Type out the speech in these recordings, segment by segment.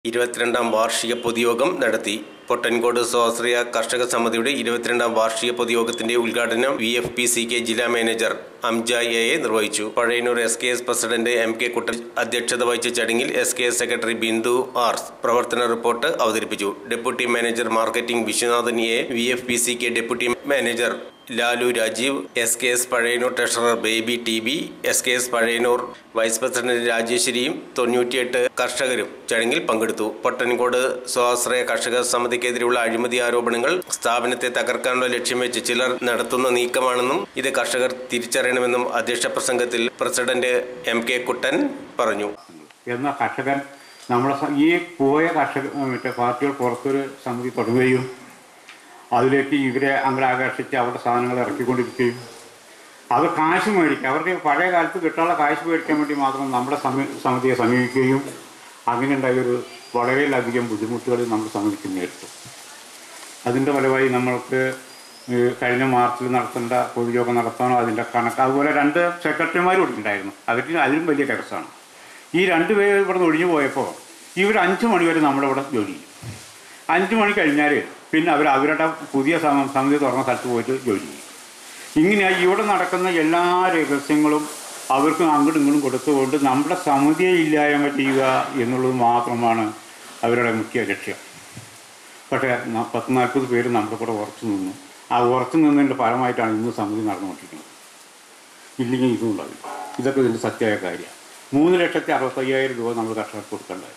ഇരുപത്തിരണ്ടാം വാർഷിക പൊതുയോഗം നടത്തി പൊട്ടൻകോട് സ്വാശ്രയ കർഷക സമിതിയുടെ ഇരുപത്തിരണ്ടാം വാർഷിക പൊതുയോഗത്തിന്റെ ഉദ്ഘാടനം V F P C K ജില്ലാ മാനേജർ അംജ എ എ നിർവഹിച്ചു Pazhayannur S K S president M K Kuttan അധ്യക്ഷത വഹിച്ച ചടങ്ങിൽ S K S secretary Bindu R പ്രവർത്തന റിപ്പോർട്ട് അവതരിപ്പിച്ചു deputy manager marketing Viswanathan A V F P C K deputy manager Lalu Rajeev S K S Pazhayannur treasurer Baby T B S K S Pazhayannur vice president രാജേശ്വരിയും തൊണ്ണൂറ്റിയെട്ട് കർഷകരും ചടങ്ങിൽ പങ്കെടുത്തു പൊട്ടൻകോട് സ്വാശ്രയ കർഷക സമിതിക്കെതിരെയുള്ള അഴിമതി ആരോപണങ്ങൾ സ്ഥാപനത്തെ തകർക്കാനുള്ള ലക്ഷ്യം വെച്ച് ചിലർ നടത്തുന്ന നീക്കമാണെന്നും ഇത് കർഷകർ തിരിച്ചറിയണമെന്നും അധ്യക്ഷ പ്രസംഗത്തിൽ പ്രസിഡന്റ് എം കെ കുട്ടൻ പറഞ്ഞു എന്ന കർഷകൻ നമ്മളെ സ- ഈ പോയ കർഷക മറ്റേ പാർട്ടികൾ പുറത്തൊരു സമിതി തുടങ്ങുകയും അതിലേക്ക് ഇവരെ അങ്ങനെ ആകർഷിച്ച് അവരുടെ സാധനങ്ങൾ ഇറക്കിക്കൊണ്ടിരിക്കുകയും അത് കാശ് മേടിക്കുക അവർക്ക് പഴയ കാലത്ത് കിട്ടാനുള്ള കാശ് മേടിക്കാൻ വേണ്ടി മാത്രം നമ്മുടെ സമി സമിതിയെ സമീപിക്കുകയും അങ്ങനെ ഉണ്ടായൊരു വളരെയധികം ബുദ്ധിമുട്ടുകൾ നമ്മുടെ സമിതിക്ക് നേരിട്ടു അതിൻ്റെ ഫലമായി നമ്മൾക്ക് ഈ കഴിഞ്ഞ മാർച്ചിൽ നടത്തേണ്ട പൊതുയോഗം നടത്താനോ അതിൻ്റെ കണക്ക് അതുപോലെ രണ്ട് സെക്രട്ടറിമാരും ഇവിടെ ഉണ്ടായിരുന്നു അവർക്ക് അതിലും വലിയ രഹസ്യമാണ് ഈ രണ്ട് പേര് ഇവിടെ നിന്ന് ഒഴിഞ്ഞു പോയപ്പോൾ ഇവർ അഞ്ച് മണി വരെ നമ്മളിവിടെ ജോലി ചെയ്യും അഞ്ച് മണി കഴിഞ്ഞാൽ പിന്നെ അവർ അവരുടെ പുതിയ സമ- സമിതി തുറന്ന സ്ഥലത്ത് പോയിട്ട് ജോലി ചെയ്യും ഇങ്ങനെയായി ഇവിടെ നടക്കുന്ന എല്ലാ രഹസ്യങ്ങളും അവർക്ക് അങ്ങോട്ടും ഇങ്ങോട്ടും കൊടുത്തുകൊണ്ട് നമ്മുടെ സമിതിയെ ഇല്ലായ്മ ചെയ്യുക എന്നുള്ളത് മാത്രമാണ് അവരുടെ മുഖ്യ ലക്ഷ്യം പക്ഷേ ന- പത്ത് നാൽപ്പത് പേര് നമ്മുടെ കൂടെ ഉറച്ചു നിന്നു ആ ഉറച്ചു നിന്നതിൻ്റെ ഫലമായിട്ടാണ് ഇന്ന് സമിതി നടന്നുകൊണ്ടിരിക്കുന്നത് ഇല്ലെങ്കിൽ ഇതും ഉണ്ടാവില്ല ഇതൊക്കെ ഇതിൻ്റെ സത്യമായ കാര്യമാണ് മൂന്ന് ലക്ഷത്തി അറുപത്തയ്യായിരം രൂപ നമ്മൾ കർഷകർക്ക് കൊടുക്കേണ്ടതായിരുന്നു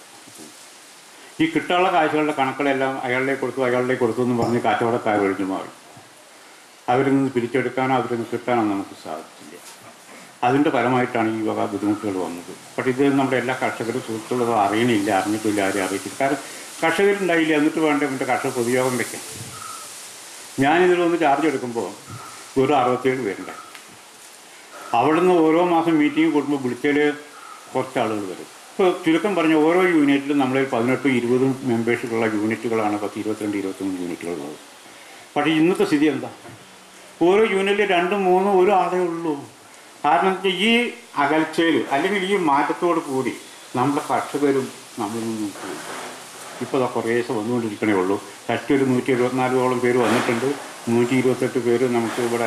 ഈ കിട്ടാനുള്ള കാശുകളുടെ കണക്കുകളെല്ലാം അയാളിലേക്ക് കൊടുത്തു അയാളിലേക്ക് കൊടുത്തു എന്ന് പറഞ്ഞ് കച്ചവടക്കാർ ഒഴിഞ്ഞു മാറി അവരിൽ നിന്ന് പിരിച്ചെടുക്കാനോ അവരിൽ നിന്ന് കിട്ടാനോ നമുക്ക് സാധിച്ചില്ല അതിൻ്റെ ഫലമായിട്ടാണ് ഈ വക ബുദ്ധിമുട്ടുകൾ വന്നത് പക്ഷേ ഇത് നമ്മുടെ എല്ലാ കർഷകരും സുഹൃത്തുക്കളും അറിയണില്ല അറിഞ്ഞിട്ടില്ല ആരും അറിയിച്ചില്ല കാരണം കർഷകരുണ്ടായില്ല എന്നിട്ട് വേണ്ട എന്നിട്ട് കർഷക പൊതുയോഗം വയ്ക്കാം ഞാനിതിൽ വന്ന് ചാർജ് എടുക്കുമ്പോൾ വെറും അറുപത്തേഴ് പേരുണ്ടായി അവിടുന്ന് ഓരോ മാസം മീറ്റിംഗ് കൂടുമ്പോൾ വിളിച്ചാൽ കുറച്ച് ആളുകൾ വരും ഇപ്പോൾ ചുരുക്കം പറഞ്ഞ ഓരോ യൂണിറ്റിലും നമ്മളെ പതിനെട്ടും ഇരുപതും മെമ്പേഴ്സുള്ള യൂണിറ്റുകളാണ് പത്ത് ഇരുപത്തിരണ്ട് ഇരുപത്തൊന്ന് യൂണിറ്റുകൾ ഉള്ളത് പക്ഷേ ഇന്നത്തെ സ്ഥിതി എന്താ ഓരോ യൂണിറ്റിൽ രണ്ടും മൂന്നും ഒരു ആളേ ഉള്ളൂ കാരണം എന്താ വെച്ചാൽ ഈ അകൽച്ചയിൽ അല്ലെങ്കിൽ ഈ മാറ്റത്തോട് കൂടി നമ്മുടെ കർഷകരും നമ്മളിൽ നിന്നും പോയി ഇപ്പോൾ അതാ കുറേശ്ശെ വന്നുകൊണ്ടിരിക്കണേ ഉള്ളൂ ഫസ്റ്റ് ഒരു നൂറ്റി എഴുപത്തിനാലോളം പേര് വന്നിട്ടുണ്ട് നൂറ്റി ഇരുപത്തെട്ട് പേര് നമുക്ക് ഇവിടെ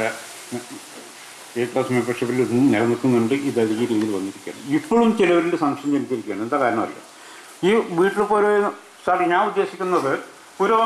എ ക്ലാസ് മെമ്പർഷിപ്പിൽ നിലനിൽക്കുന്നുണ്ട് ഇത് ഈ രീതിയിൽ വന്നിരിക്കുകയാണ് ഇപ്പോഴും ചിലവരിൽ സംശയം ജനിച്ചിരിക്കുകയാണ് എന്താ കാരണം അറിയാം ഈ വീട്ടിൽ ഇപ്പോൾ ഒരു സാർ ഞാൻ ഉദ്ദേശിക്കുന്നത് ഒരു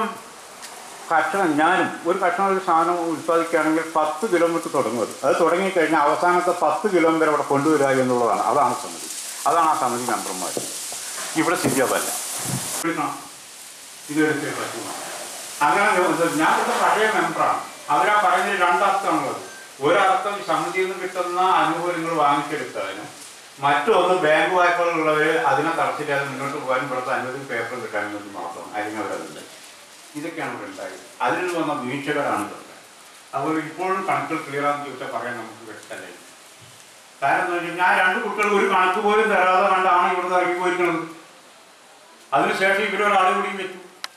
കർഷകൻ ഞാനും ഒരു കർഷകൻ ഒരു സാധനം ഉത്പാദിക്കുകയാണെങ്കിൽ പത്ത് കിലോമീറ്റർ തുടങ്ങും അത് അത് തുടങ്ങിക്കഴിഞ്ഞാൽ അവസാനത്തെ പത്ത് കിലോമീറ്റർ അവിടെ കൊണ്ടുവരിക എന്നുള്ളതാണ് അതാണ് സമിതി അതാണ് ആ സമിതി മെമ്പർമാർ ഇവിടെ സ്ഥിതി അതല്ല എടുക്കണം. ഇത് എടുത്തേ പറ്റൂ. അങ്ങനെ ഇത് ഞാൻ ഇവിടുത്തെ പഴയ മെമ്പറാണ് അവരാ പറയുന്നതിൽ രണ്ടർത്ഥമാണുള്ളത് ഒരർത്ഥം ഈ സമിതിയിൽ നിന്ന് കിട്ടുന്ന ആനുകൂല്യങ്ങൾ വാങ്ങിച്ചെടുത്തതിനും മറ്റൊന്ന് ബാങ്ക് വായ്പകളുള്ളവർ അതിനെ തടസ്സില്ലാതെ മുന്നോട്ട് പോകാനും ഇവിടുത്തെ അനുമതി പേപ്പർ കിട്ടാനും വേണ്ടി മാത്രം അല്ലെങ്കിൽ അവരതില്ല ഇതൊക്കെയാണ് ഇവിടെ ഉണ്ടായത് അതിൽ വന്ന വീഴ്ചകളാണ് ഇതൊക്കെ അതുപോലെ ഇപ്പോഴും കണക്കുകൾ ക്ലിയർ ആണെന്ന് ചോദിച്ചാൽ പറയാൻ നമുക്ക് വ്യക്തമല്ല കാരണം എന്താ വെച്ചാൽ ഞാൻ രണ്ട് കുട്ടികൾ ഒരു കണക്ക് പോലും തരാതെ കണ്ടാണ് ഇവിടുന്ന് ഇറങ്ങി പോയിരിക്കുന്നത് അതിനുശേഷം ഇവരൊരാളെ കൂടിയും വെച്ചു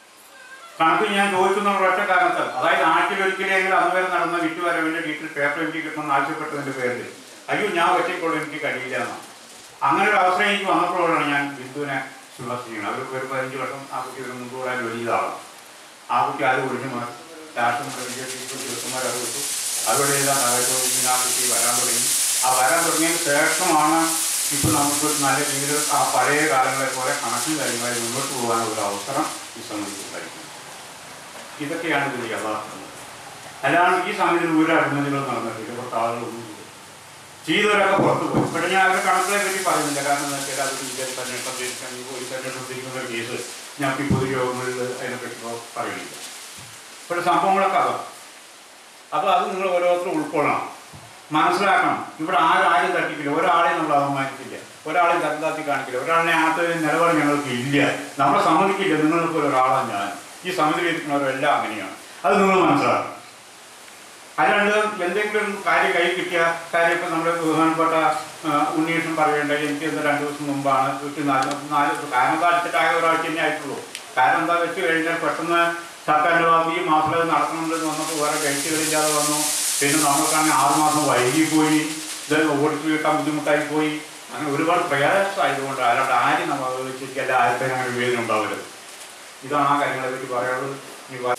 കണക്ക് ഞാൻ ചോദിക്കുന്ന ഒരൊറ്റ കാരണത്താൽ അതായത് ആഴ്ചയിലൊരിക്കലെങ്കിലും അന്ന് വരെ നടന്ന വിറ്റുവരവിന്റെ വീട്ടിൽ പേപ്പർ എനിക്ക് കിട്ടണമെന്ന് ആവശ്യപ്പെട്ടതിന്റെ പേരിൽ അയ്യോ ഞാൻ ഒറ്റയ്ക്കുള്ള എനിക്ക് കഴിയില്ല എന്നാണ് അങ്ങനെ ഒരു അവസരം എനിക്ക് വന്നപ്പോഴാണ് ഞാൻ ബിന്ദുവിനെ ശുപാർശ ചെയ്യുന്നത് അവർ ഒരു പതിനഞ്ച് വർഷം ആ കുട്ടി ഒരു മുമ്പ് കൂടാൻ വലിയതാണ് ആ കുട്ടി ആദ്യം ഒഴിഞ്ഞു മാറി രാഷ്ട്രം ചെറുക്കന്മാർ അത് വിട്ടു അതുപോലെ എല്ലാം സഹായിച്ചു ആ കുട്ടി വരാൻ തുടങ്ങി ആ വരാൻ തുടങ്ങിയതിന് ശേഷമാണ് ഇപ്പം നമുക്ക് ഒരു നല്ല രീതിയിൽ ആ പഴയ കാലങ്ങളെ പോലെ കണക്കും കാര്യങ്ങളായി മുന്നോട്ട് പോകാനുള്ള ഒരു അവസരം ഈ സമിതി ഉണ്ടായിരിക്കുന്നത് ഇതൊക്കെയാണ് ഇതിന്റെ യഥാർത്ഥം അല്ലാണ്ട് ഈ സമിതിയിൽ ഒരു അഴിമതികളും നടന്നിട്ടില്ല കുറച്ച് ആളുകളൊന്നും ചെയ്തു ചെയ്തവരൊക്കെ പുറത്തു പോയി ഇവിടെ ഞാൻ അവരുടെ കണക്കുകളെ പറ്റി പറയുന്നില്ല കാരണം എന്താ വെച്ചാൽ അത് ഇന്ത്യയിൽ തന്നെ സംരക്ഷിക്കാൻ ഈ പോലീസ് തന്നെ ശ്രദ്ധിക്കുന്ന ഒരു കേസ് ഞാൻ ഈ പൊതുയോഗങ്ങളിൽ അതിനെപ്പറ്റി ഇപ്പോൾ പറയുന്നില്ല ഇവിടെ സംഭവങ്ങളൊക്കെ അതാണ് അപ്പോൾ അത് നിങ്ങൾ ഓരോരുത്തരും ഉൾക്കൊള്ളണം മനസ്സിലാക്കണം ഇവിടെ ആരും ആരും തട്ടിക്കില്ല ഒരാളെയും നമ്മൾ അപമാനിക്കില്ല ഒരാളെയും തരംതാത്തി കാണിക്കില്ല ഒരാളിനെ അങ്ങനത്തെ ഒരു നിലപാട് ഞങ്ങൾക്ക് ഇല്ല നമ്മളെ സമ്മതിക്കില്ല നിങ്ങൾക്ക് ഒരാളാണ് ഞാൻ ഈ സമിതിയിൽ ഇരിക്കുന്നവരെല്ലാം അങ്ങനെയാണ് അത് നിങ്ങൾ മനസ്സിലാക്കണം അല്ലാണ്ട് എന്തെങ്കിലും ഒരു കാര്യം കൈ കിട്ടിയ കാര്യം ഇപ്പം നമ്മുടെ ബഹുമാനപ്പെട്ട ആ, ഉണ്ണീഷൻ പറയേണ്ട എനിക്ക് ഇന്ന് രണ്ട് ദിവസം മുമ്പാണ് വീട്ടിൽ നാല് നാല് കാരണം എന്താ അടിച്ചിട്ടായ ഒരാഴ്ച തന്നെ ആയിട്ടുള്ളൂ കാരണം എന്താ വെച്ച് കഴിഞ്ഞാൽ പെട്ടെന്ന് സർക്കാരിൻ്റെ ഭാഗത്ത് ഈ മാസം ഇത് നടത്തണമെന്ന് വന്നപ്പോൾ വേറെ ഡേറ്റുകളില്ലാതെ വന്നു പിന്നെ നമുക്കാണെങ്കിൽ ആറുമാസം വൈകിപ്പോയി ഇത് ഓടിച്ചു കിട്ടാൻ ബുദ്ധിമുട്ടായി പോയി അങ്ങനെ ഒരുപാട് പ്രയാസമായതുകൊണ്ട് ആരോട് ആരും നമ്മൾ ശരിക്കും എല്ലാ ആൾക്കാരും അങ്ങനെ വിവേചനം ഉണ്ടാവരുത് ഇതാണ് ആ കാര്യങ്ങളെ പറ്റി പറയാനുള്ളത് ഈ വാ-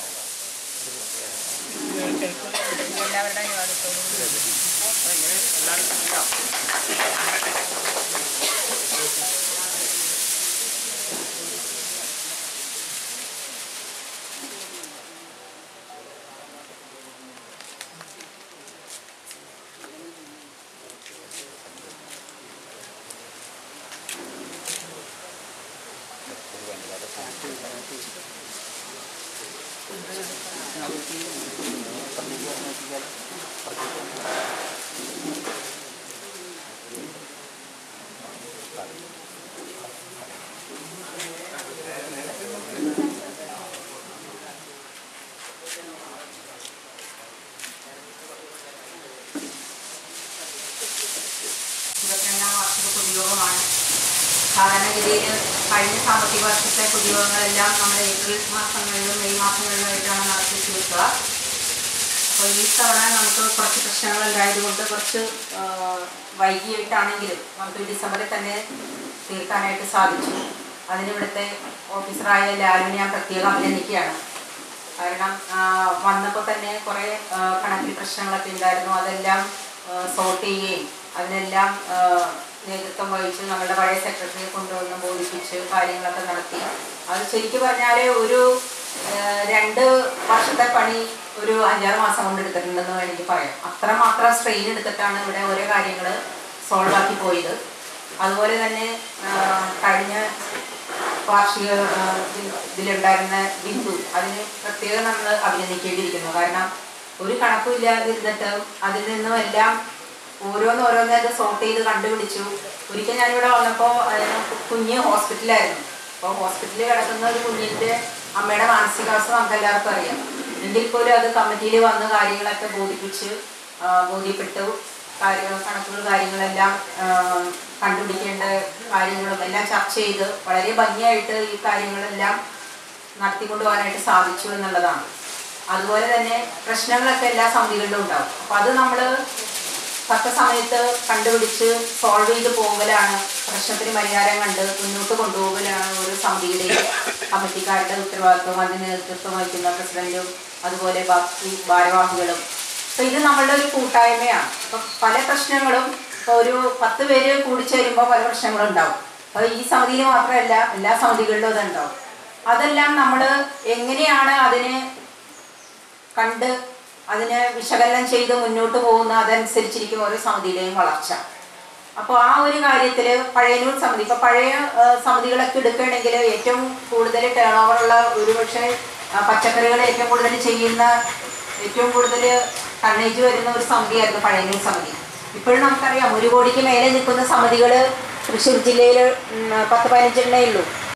എല്ലാവരുടെ യോജിപ്പോടും ഇരുപത്തിരണ്ടാം വാർഷിക പൊതുയോഗമാണ് സാധാരണഗതിയിൽ കഴിഞ്ഞ സാമ്പത്തിക വർഷത്തെ പൊതുയോഗങ്ങളെല്ലാം നമ്മുടെ ഏപ്രിൽ മാസങ്ങളിലും മെയ് മാസങ്ങളിലുമായിട്ടാണ് നടത്തി തീർക്കുക അപ്പോൾ ഈ തവണ നമുക്ക് കുറച്ച് പ്രശ്നങ്ങൾ ഉണ്ടായതുകൊണ്ട് കുറച്ച് ആ, വൈകിയിട്ടാണെങ്കിലും നമുക്ക് ഡിസംബറിൽ തന്നെ തീർക്കാനായിട്ട് സാധിച്ചു അതിന് ഇവിടുത്തെ ഓഫീസറായ ലാലുവിനെ ഞാൻ പ്രത്യേകം അഭിനന്ദിക്കുകയാണ് കാരണം വന്നപ്പോൾ തന്നെ കുറേ ആ, കണക്കിൽ പ്രശ്നങ്ങളൊക്കെ ഉണ്ടായിരുന്നു അതെല്ലാം സോർട്ട് ചെയ്യുകയും അതിനെല്ലാം ആ, നേതൃത്വം വഹിച്ച് നമ്മുടെ പഴയ സെക്രട്ടറിയെ കൊണ്ടുവന്ന് ബോധിപ്പിച്ച് കാര്യങ്ങളൊക്കെ നടത്തി അത് ശരിക്കും പറഞ്ഞാൽ ഒരു ആ, രണ്ട് വർഷത്തെ പണി ഒരു അഞ്ചാറ് മാസം കൊണ്ട് എടുത്തിട്ടുണ്ടെന്ന് വേണമെങ്കിൽ പറയാം അത്രമാത്രം സ്ട്രെയിൻ എടുത്തിട്ടാണ് ഇവിടെ ഓരോ കാര്യങ്ങൾ സോൾവ് ആക്കി പോയത് അതുപോലെ തന്നെ ആ, കഴിഞ്ഞ വാർഷിക ആ, ഇതിൽ- ഇതിലുണ്ടായിരുന്ന ബിന്ദു അതിന് പ്രത്യേകം നമ്മൾ അഭിനന്ദിക്കേണ്ടിയിരിക്കുന്നു കാരണം ഒരു കണക്കുമില്ലാതിരുന്നിട്ട് അതിൽ നിന്നും എല്ലാം ഓരോന്നോരോന്നത് സോർട്ട് ചെയ്ത് കണ്ടുപിടിച്ചു ഒരിക്കൽ ഞാനിവിടെ വന്നപ്പോൾ അതിന് കുഞ്ഞ് ഹോസ്പിറ്റലായിരുന്നു അപ്പോൾ ഹോസ്പിറ്റലിൽ കിടക്കുന്ന ഒരു കുഞ്ഞിൻ്റെ അമ്മയുടെ മാനസികാവസ്ഥ നമുക്ക് എല്ലാവർക്കും അറിയാം എങ്കിൽ പോലും അത് കമ്മിറ്റിയിൽ വന്ന് കാര്യങ്ങളൊക്കെ ബോധിപ്പിച്ച് ആ, ബോധ്യപ്പെട്ടു കാര്യങ്ങൾ കണക്കുകൾ കാര്യങ്ങളെല്ലാം ആ, കണ്ടുപിടിക്കേണ്ട കാര്യങ്ങളും എല്ലാം ചർച്ച ചെയ്ത് വളരെ ഭംഗിയായിട്ട് ഈ കാര്യങ്ങളെല്ലാം നടത്തിക്കൊണ്ടു പോകാനായിട്ട് സാധിച്ചു എന്നുള്ളതാണ് അതുപോലെ തന്നെ പ്രശ്നങ്ങളൊക്കെ എല്ലാ സമിതികളിലും ഉണ്ടാവും അപ്പോൾ അത് നമ്മൾ തക്ക സമയത്ത് കണ്ടുപിടിച്ച് സോൾവ് ചെയ്ത് പോകലാണ് പ്രശ്നത്തിന് പരിഹാരം കണ്ട് മുന്നോട്ട് കൊണ്ടുപോകലാണ് ഓരോ സമിതിയുടെയും കമ്മിറ്റിക്കാരുടെ ഉത്തരവാദിത്വം അതിന് നേതൃത്വം വഹിക്കുന്ന പ്രസിഡന്റും അതുപോലെ ബാക്കി ഭാരവാഹികളും അപ്പോൾ ഇത് നമ്മളുടെ ഒരു കൂട്ടായ്മയാണ് അപ്പോൾ പല പ്രശ്നങ്ങളും ഇപ്പോൾ ഒരു പത്ത് പേര് കൂടിച്ചേരുമ്പോൾ പല പ്രശ്നങ്ങളും ഉണ്ടാവും അപ്പോൾ ഈ സമിതിയിൽ മാത്രമല്ല എല്ലാ സമിതികളിലും അതുണ്ടാവും അതെല്ലാം നമ്മൾ എങ്ങനെയാണ് അതിന് കണ്ട് അതിനെ വിശകലനം ചെയ്ത് മുന്നോട്ട് പോകുന്ന അതനുസരിച്ചിരിക്കും ഓരോ സമിതിയിലെയും വളർച്ച അപ്പോൾ ആ ഒരു കാര്യത്തിൽ പഴയനൂർ സമിതി ഇപ്പോൾ പഴയ ആ, സമിതികളൊക്കെ എടുക്കുകയാണെങ്കിൽ ഏറ്റവും കൂടുതൽ ടേൺ ഓവറുള്ള ഒരുപക്ഷെ ആ, പച്ചക്കറികൾ ഏറ്റവും കൂടുതൽ ചെയ്യുന്ന ഏറ്റവും കൂടുതൽ ടണ്ണേജ് വരുന്ന ഒരു സമിതിയായിരുന്നു പഴയനൂർ സമിതി ഇപ്പോഴും നമുക്കറിയാം ഒരു കോടിക്ക് മേലെ നിൽക്കുന്ന സമിതികൾ തൃശ്ശൂർ ജില്ലയിൽ പത്ത് പതിനഞ്ചെണ്ണേ ഉള്ളൂ